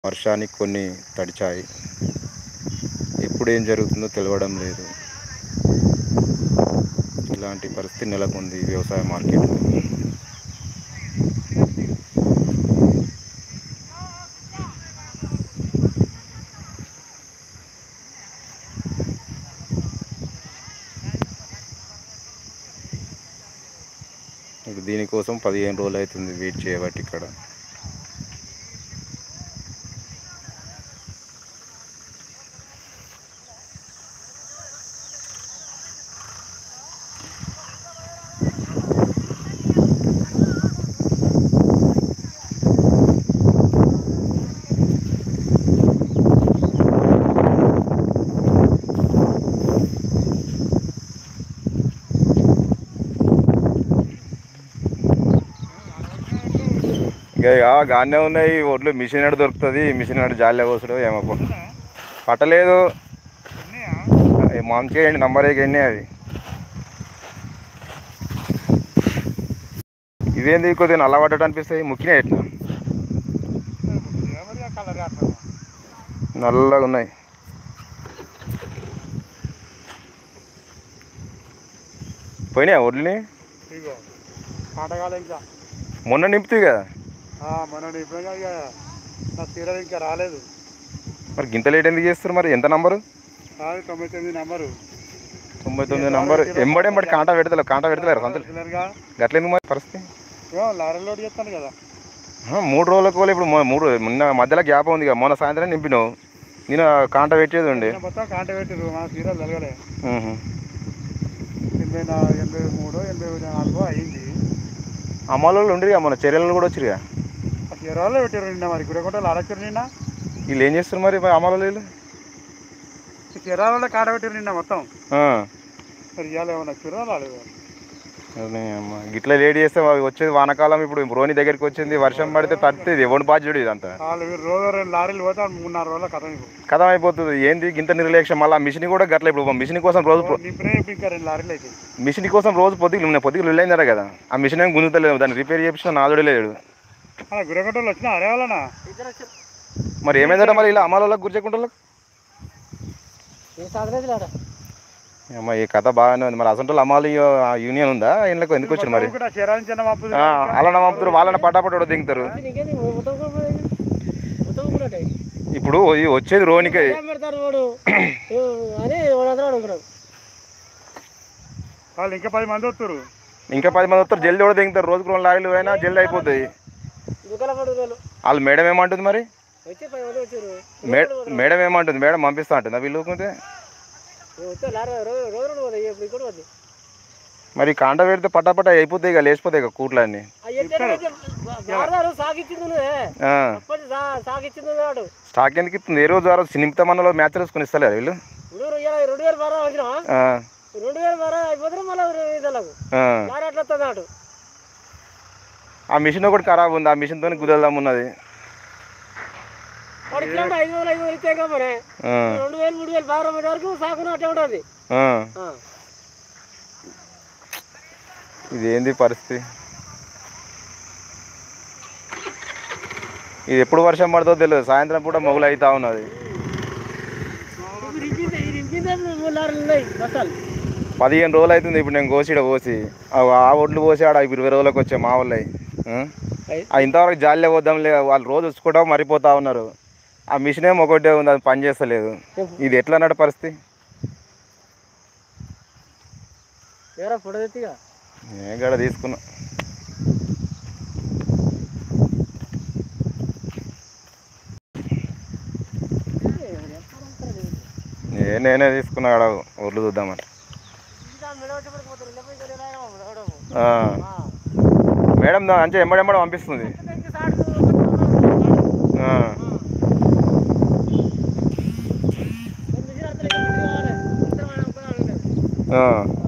వర్షానికి కొన్ని తడిచాయి ఎప్పుడు ఏం జరుగుతుందో తెలియడం లేదు ఇలాంటి పరిస్థితి నెలకొంది ఈ వ్యవసాయ మార్కెట్లో ఇప్పుడు దీనికోసం పదిహేను రోజులు అవుతుంది వెయిట్ చేయబట్టి ఇక్కడ ఇక గానే ఉన్నాయి ఒడ్లు మిషన్ ఎడ దొరుకుతుంది మిషన్ ఎడ జాలి కోసుడు ఏమో పో. పట్టలేదు మాంచి వేయండి నంబర్ ఎన్ని అది ఇవేంది కొద్దిగా నల్ల పడ్డట్టు అనిపిస్తాయి ముక్కినా ఎట్లా నల్లగా ఉన్నాయి పోయినాయా ఒడ్లని ఇగో పాటగాలు ఇంకా మొన్న నింపుతాయి కదా ఆ, మన ఇప్పుడు ఇక నా తీరం ఇంకా రాలేదు మరి గింత లేట్ ఎందుకు చేస్తారు మరి ఎంత నంబరు అది తొంభై తొమ్మిది నెంబరు తొంభై తొమ్మిది నంబర్ ఎంబడెంబడి కాంటా పెడతలేరు కాంటా పెడతలేరు సంతలు రెగ్యులర్గా గట్లెందుకు మరి పరిస్థితి ఏమో లారీ లోడ్ చేస్తాను కదా ఆ, మూడు రోజులకు కూడా ఇప్పుడు మొ- మూడు మొన్న మధ్యలో గ్యాప్ ఉంది కదా మొన్న సాయంత్రం నింపినావు నేను కాంట పెట్టేది ఉండే నిన్న మొత్తం కాంట పెట్టిరు మన తీరం జరగలే మ్మ్. ఎనభై నా ఎనభై మూడు ఎనభై నాలుగు అయింది అమ్మాలో ఉండరు మన చర్యలు కూడా వచ్చిరుగా ఆ తీరాల్లో పెట్టారు నిన్న మరి గుడకొండలు ఆడచ్చారు నిన్న వీళ్ళు ఏం చేస్తారు మరి అమ్మాలో వీళ్ళు ఈ తీరాలలో కాంట పెట్టారు నిన్న మొత్తం ఆ. మరి ఇవాళ ఏమన్నా తీరాలు రాలేదు అదే అమ్మ. గిట్లా లేట్ చేస్తే అవి వచ్చేది వానకాలం ఇప్పుడు రోని దగ్గరికి వచ్చింది వర్షం పడితే తడుతుంది ఎవడు బాధ్యుడు ఇదంతా వాళ్ళు వీరు రోజు రెండు లారీలు పోతే మూడు నాలుగు రోజుల కథ మీకు కథం అయిపోతుంది ఏంది గింత నిర్లక్ష్యం మళ్ళీ మిషన్ కూడా గట్ల ఇప్పుడు మిషన్ కోసం రోజు పొ- నింపినే ఇప్పుడు ఇంకా రెండు లారీలు అయితే మిషన్ కోసం రోజు పొద్దుకు నేను పొద్దుకు వెళ్ళిందట కదా ఆ మిషన్ ఏం గుంజుతలేదు దాన్ని రిపేర్ చేపించిన నాదుడే లేడు అలా గుడకొండలు వచ్చినా అరే వాళ్ళనా మరి ఏమైందట మరి ఇలా అమ్మాలకు గుర్చకుండా అమ్మ ఈ కథ బాగానే ఉంది మరి అసలు అమ్మాలి యూనియన్ ఉందా ఇంట్లో ఎందుకు వచ్చారు మరి కూడా చిరాంచిన మప్పు ఆ, అలా పంపుతారు వాళ్ళని పటాపట దింగుతారు ఇప్పుడు ఇది వచ్చేది రోనికే పెడతారు వాడు అని వాడు అనుకున్నాడు వాళ్ళు ఇంకా పది మంది వస్తారు ఇంకా పది మంది వస్తారు జల్దీ కూడా దిగుతారు రోజుకు రెండు లారీలు అయినా జల్దీ అయిపోతాయి దుకాణ పడు వాళ్ళు వాళ్ళు మేడం ఏమంటుంది మరి వచ్చి పది మంది వచ్చారు మే మేడం ఏమంటుంది మేడం పంపిస్తా అంటుందా వీళ్ళు ఊరుకుంటే? వస్తే లారీ రోజు రోజు రెండు పోతాయి ఇప్పుడు ఇక్కడ పోతాయి మరి కాంట పెడితే పటాపట అయిపోతాయి ఇక లేచిపోతాయి ఇక కూట్లన్నీ వారు సాగిచ్చింది నువ్వే ఆ, అప్పటి సా- సాగిచ్చింది వాడు స్టాక్ ఎందుకు ఇస్తుంది ఏ రోజు ఆ రోజు నిమిత్తమన్నలో మ్యాచ్ వేసుకుని ఇస్తలేదు వీళ్ళు ఇప్పుడు ఇవాళ రెండు వేల బారా వచ్చినా ఆ, రెండు వేల బారా అయిపోతే మళ్ళీ ఇదలకు ఆ. లారీ అట్లా వస్తుంది అటు ఆ మిషన్ ఒకటి ఖరాబ్ ఉంది ఆ మిషన్తో కుదరదాం ఉన్నది వాడు ఇట్లా ఉంటే ఐదు వేలు ఐదు వేలు ఇస్తే మరి ఆ, రెండు వేలు మూడు వేలు బాగా రూపాయల వరకు సాగున అట్టే ఉంటుంది ఆ. ఆ. ఇది ఏంది పరిస్థితి ఇది ఎప్పుడు వర్షం పడుతుందో తెలియదు సాయంత్రం పూట మొగులు అవుతా ఉన్నది ఇప్పుడు ఇంపింది ఇది ఇంపిందే మూడు లారీలు ఉన్నాయి బస్తాలు పదిహేను రోజులు అవుతుంది ఇప్పుడు నేను కోసిడ కోసి ఆ ఆ ఒడ్లు కోసి ఆడ ఇరవై రోజులకు వచ్చే మా వాళ్ళవి ఆ ఇంతవరకు జాలిలే వద్దాం లే వాళ్ళు రోజు వచ్చుకోవడం మరిపోతా ఉన్నారు ఆ మిషన్ ఏమో ఒకటే ఉంది అది పని చేస్తలేదు ఇది ఎట్లా అన్నాడు పరిస్థితి ఎవరా ఫోటో తెచ్చిగా నేను కూడా తీసుకున్నా ఏ నేనే తీసుకున్నా ఆడ ఒడ్లు చూద్దామని ఆ. మేడం దా- అంటే ఎంబడెంబడ పంపిస్తుంది ఆ. ఆ.